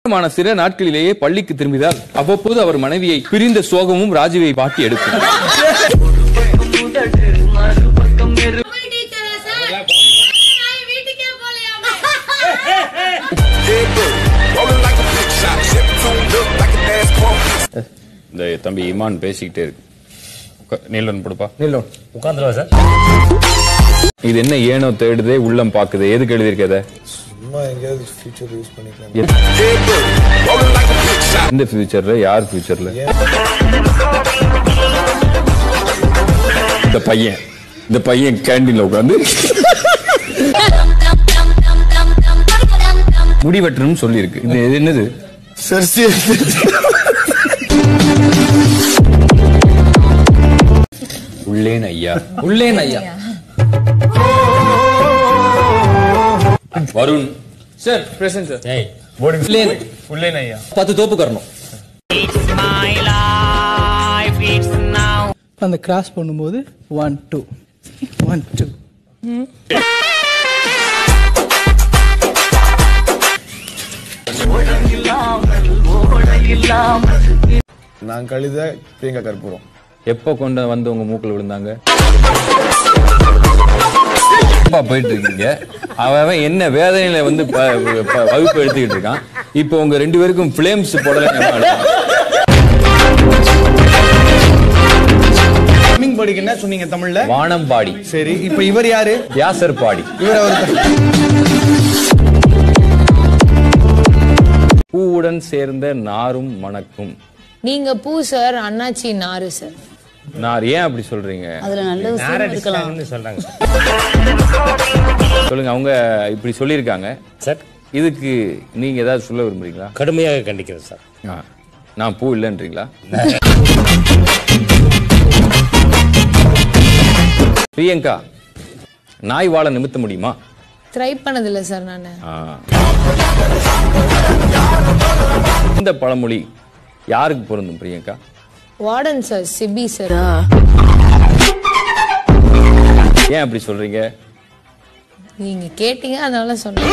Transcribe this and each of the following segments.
மான சில நாட்களிலேயே பள்ளிக்கு திரும்பியதால் அவ்வப்போது அவர் மனைவியை பிரிந்த சோகமும் ராஜுவை பாட்டி எடுக்கும் தமிழ் டீச்சரா சார் நான் வீட்டுக்கே போலையாமே இந்த தம்பி இமான் பேசிக்கிட்டே இருக்கு உக்கா- நீலன் கொடுப்பா உட்காந்துருவா சார் இது என்ன ஏனோ தேடுதே உள்ளம் பாக்குது எதுக்கு எழுதியிருக்கத சும்மா எங்கேயாவது ஃபியூச்சர் யூஸ் பண்ணிக்கலாம் இந்த ஃபியூச்சர்ல யார் ஃபியூச்சர்ல இந்த பையன் இந்த பையன் கேண்டீன்ல உட்காந்து முடி வெட்டணும்னு சொல்லியிருக்கு இது இது என்னது சரி உள்ளேன் ஐயா உள்ளேன் ஐயா வருண் சார் பிரசன்ட் சார் ஏய் உள்ளேன் உள்ளேன் ஐயா பத்து தோப்பு கரணும் அந்த கிராஸ் பண்ணும்போது ஒன் டூ ஒன் டூ நான் கழுத பிரியங்கா கற்பூரம் எப்போ கொண்டு வந்து உங்க மூக்குல விழுந்தாங்க அப்பா போயிட்டு இருக்கீங்க அவன் அவன் என்ன வேதனையில வந்து ப- ப- வகுப்பு எடுத்துக்கிட்டு இருக்கான் இப்போ உங்க ரெண்டு பேருக்கும் பிளேம்ஸ் போடல தமிழ் படிக்கு என்ன சொன்னீங்க தமிழ்ல வானம்பாடி சரி இப்போ இவர் யாரு வியாசர் பாடி இவர் அவர் பூவுடன் சேர்ந்த நாரும் மணக்கும் நீங்க பூ சார் அண்ணாச்சி நாரு சார் நார் ஏன் அப்படி சொல்றீங்க அதுல நல்ல விஷயம் இருக்கலாம் நேரடிஸ்டாங்கன்னு சொல்றாங்க சொல்லுங்க அவங்க இப்படி சொல்லியிருக்காங்க சார் இதுக்கு நீங்க ஏதாவது சொல்ல விரும்புறீங்களா கடுமையாக கண்டிக்கிறேன் சார் ஆ. நான் பூ இல்லைன்றீங்களா பிரியங்கா நாய் வாழ நிமித்த முடியுமா ட்ரை பண்ணதில்ல சார் நான் ஆ. இந்த பழமொழி யாருக்கு பொருந்தும் Priyanka warden sir Sibi sir ஏன் அப்படி சொல்றீங்க நீங்க கேட்டீங்க அதனால சொன்னேன்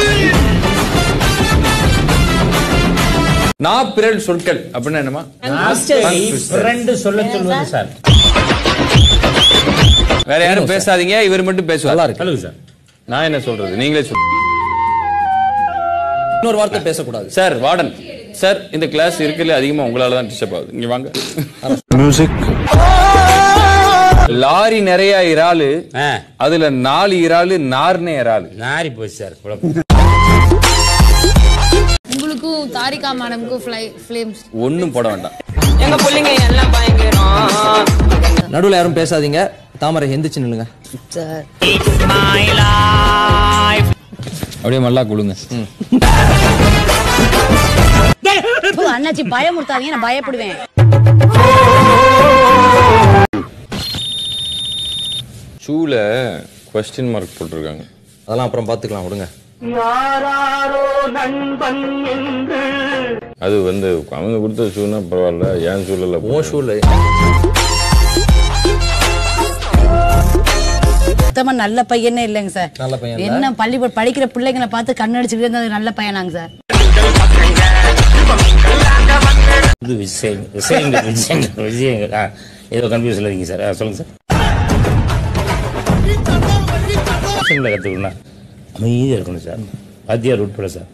நான் பிறல் சொற்கள் அப்படின்னா என்னமா ஃப்ரெண்டு சொல்ல சொல்வது சார் வேற யாரும் பேசாதீங்க இவர் மட்டும் பேசுவார் நல்லா இருக்கு கழுவு சார் நான் என்ன சொல்றது நீங்களே சொல்லுங்க இன்னொரு வார்த்தை பேசக்கூடாது சார் வார்டன் சார் இந்த கிளாஸ் இருக்குல்ல அதிகமா உங்களால தான் டிஸ்டர்ப் ஆகுது இங்க வாங்க மியூசிக் லாரி நிறைய இறாலு ஆ அதுல நாலு இறாலு நார்னே இறாலு நாரி போச்சு சார் குழப்பம் உங்களுக்கும் தாரிகா மேடம்க்கும் ஃப்ளை ஃபிளேம்ஸ் ஒண்ணும் போட வேண்டாம் நடுவுல யாரும் பேசாதீங்க தாமரை எந்திரிச்சு நில்லுங்க சார் அப்படியே மல்லா கொடுங்க இப்போ அண்ணாச்சி பயமுறுத்தாதீங்க நான் பயப்படுவேன் ஷூல கொஸ்டின் மார்க் போட்டிருக்காங்க அதெல்லாம் அப்புறம் பார்த்துக்கலாம் விடுங்க அது வந்து அவங்க கொடுத்த ஷூனா பரவாயில்ல ஏன் ஷூல ஓ ஷூல சுத்தமா நல்ல பையனே இல்லைங்க சார் நல்ல பையன் இல்ல? என்ன பள்ளி படிக்கிற பிள்ளைங்களை பார்த்து கண்ணடிச்சுக்கிட்டே இருந்தது நல்ல பையனாங்க சார் இது விஷயம் விஷயங்கள் விஷயங்கள் விஷயங்கள் ஆ ஏதோ கன்ஃபியூஸ் இருக்கீங்க சார் ஆ, சொல்லுங்க சார் விஷயங்களை கற்றுக்கணும்னா அமைதியாக இருக்கணும் சார் வாத்தியார் உட்பட சார்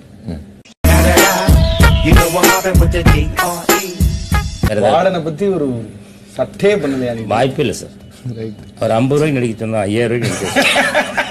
வேற ஏதாவது வார்டனை பத்தி ஒரு சட்டே பண்ணலையா நீ வாய்ப்பே இல்லை சார் ஒரு ஐம்பது ரூபாய்க்கு நடிக்க சொன்னா ஐயாயிரம் ரூபாய்க்கு நடிக்க